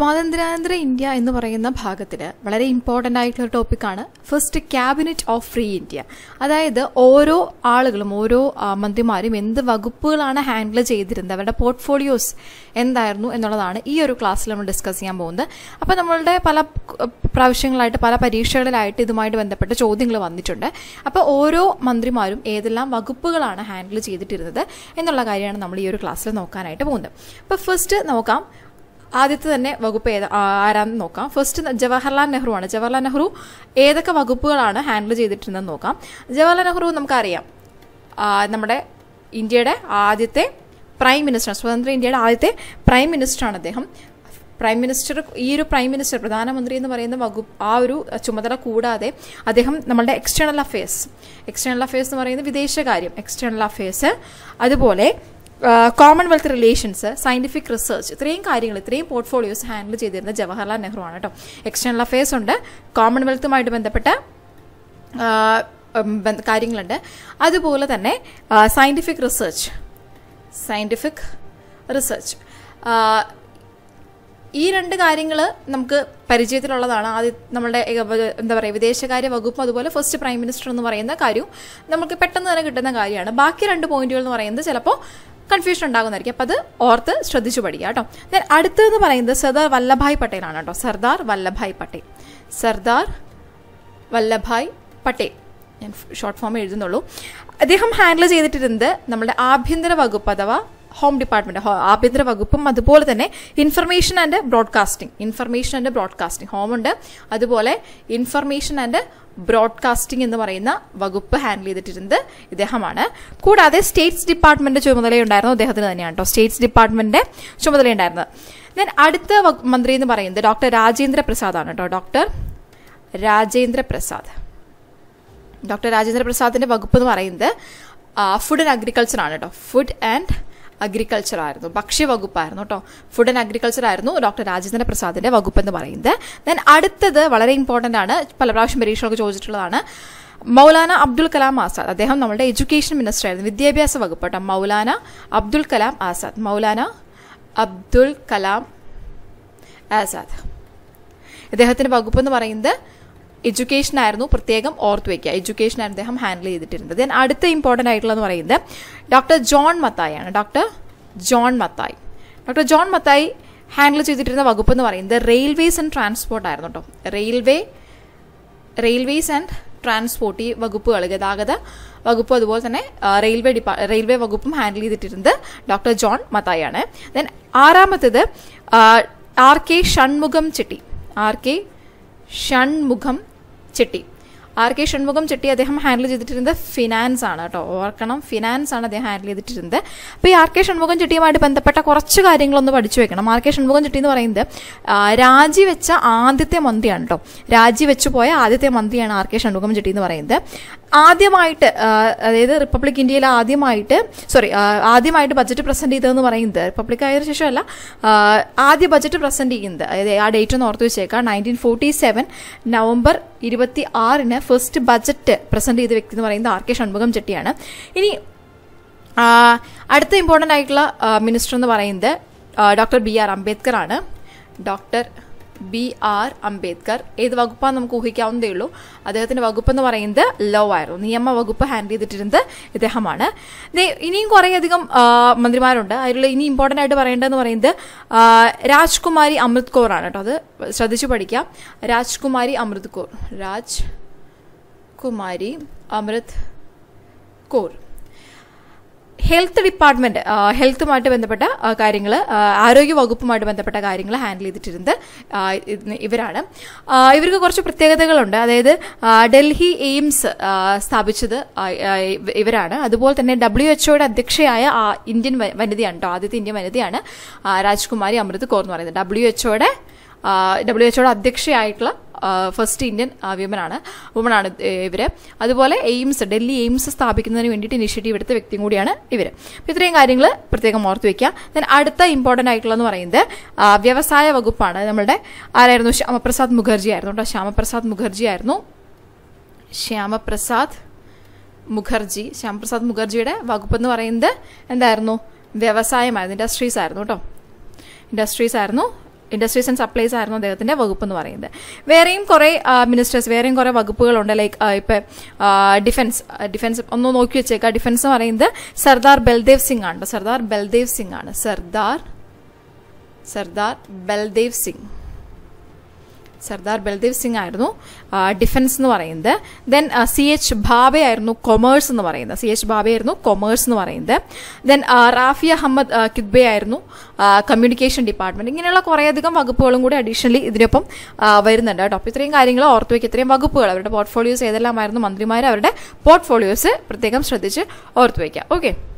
സ്വാതന്ത്ര്യാനന്തര ഇന്ത്യ എന്ന് പറയുന്ന ഭാഗത്തിൽ വളരെ ഇമ്പോർട്ടൻ്റ് ആയിട്ടുള്ള ടോപ്പിക്കാണ് first cabinet of free India അതായത് ഓരോ ആളുകളും ഓരോ ആ, മന്ത്രിമാരും എന്ത് വകുപ്പുകളാണ് ഹാൻഡിൽ ചെയ്തിരുന്നത് അവരുടെ പോർട്ട്ഫോളിയോസ് എന്തായിരുന്നു എന്നുള്ളതാണ് ഈ ഒരു ക്ലാസ്സിൽ നമ്മൾ ഡിസ്കസ് ചെയ്യാൻ പോകുന്നത് അപ്പോൾ നമ്മളുടെ പല ക- പ്രാവശ്യങ്ങളായിട്ട് പല പരീക്ഷകളിലായിട്ട് ഇതുമായിട്ട് ബന്ധപ്പെട്ട ചോദ്യങ്ങൾ വന്നിട്ടുണ്ട് അപ്പോൾ ഓരോ മന്ത്രിമാരും ഏതെല്ലാം വകുപ്പുകളാണ് ഹാൻഡിൽ ചെയ്തിട്ടിരുന്നത് എന്നുള്ള കാര്യമാണ് നമ്മൾ ഈ ഒരു ക്ലാസ്സിൽ നോക്കാനായിട്ട് പോകുന്നത് അപ്പോൾ ഫസ്റ്റ് നോക്കാം ആദ്യത്തെ തന്നെ വകുപ്പ് ഏതാ ആ, ആരാന്ന് നോക്കാം ഫസ്റ്റ് ജവഹർലാൽ നെഹ്റു ആണ് ജവഹർലാൽ നെഹ്റു ഏതൊക്കെ വകുപ്പുകളാണ് ഹാൻഡിൽ ചെയ്തിട്ടുണ്ടെന്ന് നോക്കാം ജവഹർലാൽ നെഹ്റു നമുക്കറിയാം ആ, നമ്മുടെ ഇന്ത്യയുടെ ആദ്യത്തെ പ്രൈം മിനിസ്റ്റർ സ്വതന്ത്ര ഇന്ത്യയുടെ ആദ്യത്തെ പ്രൈം മിനിസ്റ്ററാണ് അദ്ദേഹം പ്രൈം മിനിസ്റ്റർ ഈ ഒരു പ്രൈം മിനിസ്റ്റർ പ്രധാനമന്ത്രി എന്ന് പറയുന്ന വകുപ്പ് ആ ഒരു ചുമതല കൂടാതെ അദ്ദേഹം നമ്മളുടെ എക്സ്റ്റേണൽ അഫയേഴ്സ് എക്സ്റ്റേണൽ അഫയേഴ്സ് എന്ന് പറയുന്നത് വിദേശകാര്യം എക്സ്റ്റേണൽ അഫയേഴ്സ് അതുപോലെ കോമൺവെൽത്ത് റിലേഷൻസ് സയന്റിഫിക് റിസർച്ച് ഇത്രയും കാര്യങ്ങൾ ഇത്രയും പോർട്ട്ഫോളിയോസ് ഹാൻഡിൽ ചെയ്തിരുന്ന ജവഹർലാൽ നെഹ്റു ആണ് കേട്ടോ എക്സ്റ്റേണൽ അഫയേഴ്സ് ഉണ്ട് കോമൺവെൽത്തുമായിട്ട് ബന്ധപ്പെട്ട ആ, ഉം, ബന്ധ- കാര്യങ്ങളുണ്ട് അതുപോലെ തന്നെ സയന്റിഫിക് റിസർച്ച് സയന്റിഫിക് റിസർച്ച് ഈ രണ്ട് കാര്യങ്ങൾ നമുക്ക് പരിചയത്തിലുള്ളതാണ് ആദ്യം നമ്മുടെ ഏക- എന്താ പറയുക വിദേശകാര്യ വകുപ്പും അതുപോലെ ഫസ്റ്റ് പ്രൈം മിനിസ്റ്റർ എന്ന് പറയുന്ന കാര്യവും നമുക്ക് പെട്ടെന്ന് തന്നെ കിട്ടുന്ന കാര്യമാണ് ബാക്കി രണ്ട് പോയിന്റുകൾ എന്ന് പറയുന്നത് ചിലപ്പോൾ കൺഫ്യൂഷൻ ഉണ്ടാകുന്നതായിരിക്കും അപ്പോൾ അത് ഓർത്ത് ശ്രദ്ധിച്ചു പഠിക്കുക കേട്ടോ ദെൻ അടുത്തതെന്ന് പറയുന്നത് സർദാർ വല്ലഭായ് പട്ടേലാണ് കേട്ടോ സർദാർ വല്ലഭായ് പട്ടേൽ സർദാർ വല്ലഭായ് പട്ടേൽ ഞാൻ ഷോർട്ട് ഫോം എഴുതുന്നുള്ളൂ അദ്ദേഹം ഹാൻഡിൽ ചെയ്തിട്ടിരുന്നത് നമ്മുടെ ആഭ്യന്തര വകുപ്പ് അഥവാ ഹോം ഡിപ്പാർട്ട്മെന്റ് ഹോ- ആഭ്യന്തര വകുപ്പും അതുപോലെ തന്നെ information and broadcasting information and broadcasting ഹോമുണ്ട് അതുപോലെ ഇൻഫർമേഷൻ ആൻഡ് ബ്രോഡ്കാസ്റ്റിംഗ് എന്ന് പറയുന്ന വകുപ്പ് ഹാൻഡിൽ ചെയ്തിട്ടിരുന്നത് ഇദ്ദേഹമാണ് കൂടാതെ സ്റ്റേറ്റ്സ് ഡിപ്പാർട്ട്മെന്റ് ചുമതലയുണ്ടായിരുന്നു അദ്ദേഹത്തിന് തന്നെയാണ് കേട്ടോ സ്റ്റേറ്റ്സ് ഡിപ്പാർട്ട്മെന്റിന്റെ ചുമതലയുണ്ടായിരുന്നത് ദെൻ അടുത്ത വകു- മന്ത്രി എന്ന് പറയുന്നത് ഡോക്ടർ രാജേന്ദ്ര പ്രസാദ് ആണ് കേട്ടോ ഡോക്ടർ രാജേന്ദ്ര പ്രസാദ് ഡോക്ടർ രാജേന്ദ്ര പ്രസാദിന്റെ വകുപ്പ് എന്ന് പറയുന്നത് ഫുഡ് ആൻഡ് അഗ്രികൾച്ചർ ആണ് കേട്ടോ ഫുഡ് ആൻഡ് അഗ്രികൾച്ചർ ആയിരുന്നു ഭക്ഷ്യവകുപ്പായിരുന്നു കേട്ടോ ഫുഡ് ആൻഡ് അഗ്രികൾച്ചർ ആയിരുന്നു ഡോക്ടർ രാജേന്ദ്ര പ്രസാദിന്റെ വകുപ്പ് എന്ന് പറയുന്നത് ദെൻ അടുത്തത് വളരെ ഇമ്പോർട്ടന്റ് ആണ് പല പ്രാവശ്യം പരീക്ഷകളൊക്കെ ചോദിച്ചിട്ടുള്ളതാണ് മൗലാന അബ്ദുൽ കലാം ആസാദ് അദ്ദേഹം നമ്മുടെ എഡ്യൂക്കേഷൻ മിനിസ്റ്റർ ആയിരുന്നു വിദ്യാഭ്യാസ വകുപ്പ് കേട്ടോ മൗലാന അബ്ദുൽ കലാം ആസാദ് മൗലാന അബ്ദുൽ കലാം ആസാദ് ഇദ്ദേഹത്തിന്റെ വകുപ്പ് എന്ന് പറയുന്നത് എഡ്യൂക്കേഷൻ ആയിരുന്നു പ്രത്യേകം ഓർത്ത് വയ്ക്കുക എഡ്യൂക്കേഷൻ ആയിരുന്നു അദ്ദേഹം ഹാൻഡിൽ ചെയ്തിട്ടിരുന്നത് ദെൻ അടുത്ത ഇമ്പോർട്ടൻ്റ് ആയിട്ടുള്ളതെന്ന് പറയുന്നത് ഡോക്ടർ ജോൺ മത്തായി ആണ് doctor John Mathai doctor John Mathai handle ചെയ്തിട്ടിരുന്ന വകുപ്പ് എന്ന് പറയുന്നത് റെയിൽവേസ് ആൻഡ് ട്രാൻസ്പോർട്ട് ആയിരുന്നു കേട്ടോ റെയിൽവേ റെയിൽവേസ് ആൻഡ് ട്രാൻസ്പോർട്ട് ഈ വകുപ്പുകൾ ഗതാഗത വകുപ്പ് അതുപോലെ തന്നെ ആ, റെയിൽവേ ഡിപ്പാ റെയിൽവേ വകുപ്പും ഹാൻഡിൽ ചെയ്തിട്ടിരുന്നത് ഡോക്ടർ ജോൺ മത്തായി ആണ് ദെൻ ആറാമത്തേത് ആ, R K Shanmukham Chetty R K Shanmukham Chetty R K Shanmukham Chetty അദ്ദേഹം ഹാൻഡിൽ ചെയ്തിട്ടിരുന്നത് ഫിനാൻസ് ആണ് കേട്ടോ ഓർക്കണം ഫിനാൻസ് ആണ് അദ്ദേഹം ഹാൻഡിൽ ചെയ്തിട്ടിരുന്നത് അപ്പോൾ ഈ ആർ കെ ഷൺമുഖം ചെട്ടിയുമായിട്ട് ബന്ധപ്പെട്ട കുറച്ച് കാര്യങ്ങളൊന്ന് പഠിച്ചു വെക്കണം ആർ കെ ഷൺമുഖം ചെട്ടി എന്ന് പറയുന്നത് ആ, രാജിവെച്ച ആദ്യത്തെ മന്ത്രിയാണ് കേട്ടോ രാജിവെച്ചു പോയ ആദ്യത്തെ മന്ത്രിയാണ് ആർ കെ ഷൺമുഖം ചെട്ടി എന്ന് പറയുന്നത് ആദ്യമായിട്ട് ആ, അതായത് റിപ്പബ്ലിക് ഇന്ത്യയിൽ ആദ്യമായിട്ട് സോറി ആദ്യമായിട്ട് ബജറ്റ് പ്രസന്റ് ചെയ്തതെന്ന് പറയുന്നത് റിപ്പബ്ലിക് ആയതിനു ശേഷമല്ല ആ, ആദ്യ ബജറ്റ് പ്രസന്റ് ചെയ്യുന്നത് അതായത് ആ ഡേറ്റ് ഒന്ന് ഓർത്ത് വെച്ചേക്കാം നയൻറ്റീൻ ഫോർട്ടി സെവൻ നവംബർ ഇരുപത്തി ആറിന് ഫസ്റ്റ് ബജറ്റ് പ്രസന്റ് ചെയ്ത വ്യക്തി എന്ന് പറയുന്നത് ആർ കെ ഷൺമുഖം ചെട്ടിയാണ് ഇനി ആ, അടുത്ത ഇമ്പോർട്ടൻ്റ് ആയിട്ടുള്ള മിനിസ്റ്റർ എന്ന് പറയുന്നത് ഡോക്ടർ ബി ആർ അംബേദ്കർ ആണ് ഡോക്ടർ ബി ആർ അംബേദ്കർ ഏത് വകുപ്പാന്ന് നമുക്ക് ഊഹിക്കാവുന്നതേ ഉള്ളൂ അദ്ദേഹത്തിന്റെ വകുപ്പ് എന്ന് പറയുന്നത് ലോ ആയിരുന്നു നിയമ വകുപ്പ് ഹാൻഡിൽ ചെയ്തിട്ടിരുന്നത് ഇദ്ദേഹമാണ് ദേ, ഇനിയും കുറേയധികം ആ, മന്ത്രിമാരുണ്ട് അതിലുള്ള ഇനി ഇമ്പോർട്ടൻ്റ് ആയിട്ട് പറയേണ്ടതെന്ന് പറയുന്നത് ആ, രാജ്കുമാരി അമൃത് കൗർ ആണ് കേട്ടോ അത് ശ്രദ്ധിച്ചു പഠിക്കാം Rajkumari Amrit Kaur Rajkumari Amrit Kaur health department ഹെൽത്തുമായിട്ട് ബന്ധപ്പെട്ട കാര്യങ്ങൾ ആരോഗ്യ വകുപ്പുമായിട്ട് ബന്ധപ്പെട്ട കാര്യങ്ങൾ ഹാൻഡിൽ ചെയ്തിട്ടിരുന്നത് ആ, ഇത് ഇവരാണ് ആ, ഇവർക്ക് കുറച്ച് പ്രത്യേകതകളുണ്ട് അതായത് ആ, ഡൽഹി എയിംസ് ആ, സ്ഥാപിച്ചത് ആ, ആ, ഇവ- ഇവരാണ് അതുപോലെ തന്നെ ഡബ്ല്യു എച്ച്ഒയുടെ അധ്യക്ഷയായ ആ, ഇന്ത്യൻ വ- വനിതയാണ് കേട്ടോ ആദ്യത്തെ ഇന്ത്യൻ വനിതയാണ് ആ, രാജ്കുമാരി അമൃത് കൗർ എന്ന് പറയുന്നത് ഡബ്ല്യു എച്ച്ഒയുടെ ഡബ്ല്യു എച്ച്ഒയുടെ അധ്യക്ഷയായിട്ടുള്ള ഫസ്റ്റ് ഇന്ത്യൻ വിമനാണ് വുമണാണ് ഇവര് അതുപോലെ എയിംസ് ഡൽഹി എയിംസ് സ്ഥാപിക്കുന്നതിന് വേണ്ടിയിട്ട് ഇനിഷ്യേറ്റീവ് എടുത്ത വ്യക്തിയും കൂടിയാണ് ഇവര് അപ്പോൾ ഇത്രയും കാര്യങ്ങൾ പ്രത്യേകം ഓർത്ത് വെക്കുക ദെൻ അടുത്ത ഇമ്പോർട്ടൻ്റ് ആയിട്ടുള്ളതെന്ന് പറയുന്നത് ആ, വ്യവസായ വകുപ്പാണ് നമ്മളുടെ ആരായിരുന്നു ശ്യാമപ്രസാദ് മുഖർജി ആയിരുന്നു കേട്ടോ ശ്യാമപ്രസാദ് മുഖർജി ആയിരുന്നു ശ്യാമപ്രസാദ് മുഖർജി ശ്യാമപ്രസാദ് മുഖർജിയുടെ വകുപ്പ് എന്ന് പറയുന്നത് എന്തായിരുന്നു വ്യവസായമായിരുന്നു ഇൻഡസ്ട്രീസ് ആയിരുന്നു കേട്ടോ ഇൻഡസ്ട്രീസ് ആയിരുന്നു ഇൻഡസ്ട്രീസ് ആൻഡ് സപ്ലൈസ് ആയിരുന്നു അദ്ദേഹത്തിന്റെ വകുപ്പ് എന്ന് പറയുന്നത് വേറെയും കുറേ മിനിസ്റ്റേഴ്സ് വേറെയും കുറേ വകുപ്പുകളുണ്ട് ലൈക്ക് ഇപ്പം ഡിഫൻസ് ഡിഫൻസ് ഒന്ന് നോക്കി വെച്ചേക്കാം ഡിഫൻസ് എന്ന് പറയുന്നത് സർദാർ ബൽദേവ് സിംഗ് ആണ് സർദാർ ബൽദേവ് സിംഗ് ആണ് സർദാർ സർദാർ ബൽദേവ് സിംഗ് സർദാർ ബൽദേവ് സിംഗ് ആയിരുന്നു ഡിഫൻസ് എന്ന് പറയുന്നത് ദെൻ സി എച്ച് ബാബെ ആയിരുന്നു കൊമേഴ്സ് എന്ന് പറയുന്നത് സി എച്ച് ബാബെ ആയിരുന്നു കൊമേഴ്സ് എന്ന് പറയുന്നത് ദെൻ റാഫി അഹമ്മദ് കിദ്ബെ ആയിരുന്നു കമ്മ്യൂണിക്കേഷൻ ഡിപ്പാർട്ട്മെന്റ് ഇങ്ങനെയുള്ള കുറേയധികം വകുപ്പുകളും കൂടി അഡീഷണലി ഇതിനൊപ്പം വരുന്നുണ്ട് കേട്ടോ അപ്പോൾ ഇത്രയും കാര്യങ്ങൾ ഓർത്ത് വയ്ക്കുക ഇത്രയും വകുപ്പുകൾ അവരുടെ പോർട്ട്ഫോളിയോസ് ഏതെല്ലാമായിരുന്നു മന്ത്രിമാർ അവരുടെ പോർട്ട്ഫോളിയോസ് പ്രത്യേകം ശ്രദ്ധിച്ച് ഓർത്ത് വയ്ക്കുക ഓക്കെ